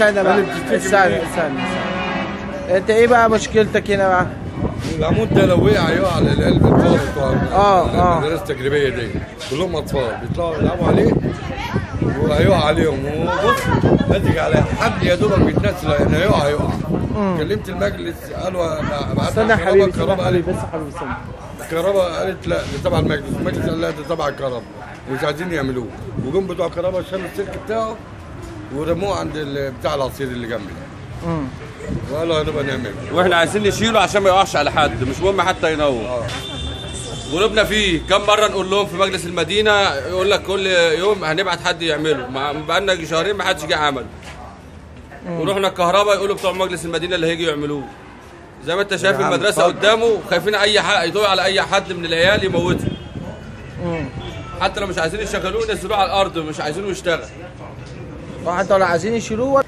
استنى بقى اللي بتشتكي استنى منين؟ استنى استنى انت ايه بقى مشكلتك هنا بقى؟ العمود ده لو وقع يقع على القلب الطالب بتوع آه، آه. المدارس التجريبيه دي كلهم اطفال بيطلعوا يلعبوا عليه وهيقع عليهم وبص ماسك على حد يا دوبك بيتنسل يعني هيقع هيقع كلمت المجلس قالوا انا ابعت استنى يا لك حبيبي الكهرباء استنى يا قالت حبيبي بس يا حبيبي استنى الكهرباء قالت لا ده تبع المجلس المجلس قال لا ده تبع الكهرباء مش عايزين يعملوه وجم بتوع الكهرباء شالوا السلك بتاعه ورموه عند ال- بتاع العصير اللي جنبي مم. وقالوا هنبقى نعمله واحنا عايزين نشيله عشان ما يقعش على حد مش مهم حتى ينور قلوبنا فيه كم مره نقول لهم في مجلس المدينه يقول لك كل يوم هنبعت حد يعمله مع- بقالنا شهرين ما حدش جه عمل ورحنا الكهرباء يقولوا بتوع مجلس المدينه اللي هيجي يعملوه زي ما انت شايف يا عم المدرسه اتفضل. قدامه خايفين اي حق يطوي على اي حد من العيال يموته مم. حتى لو مش عايزين يشغلوه ينزلوه على الارض مش عايزينه يشتغل حتى ولا عايزين يشيلوه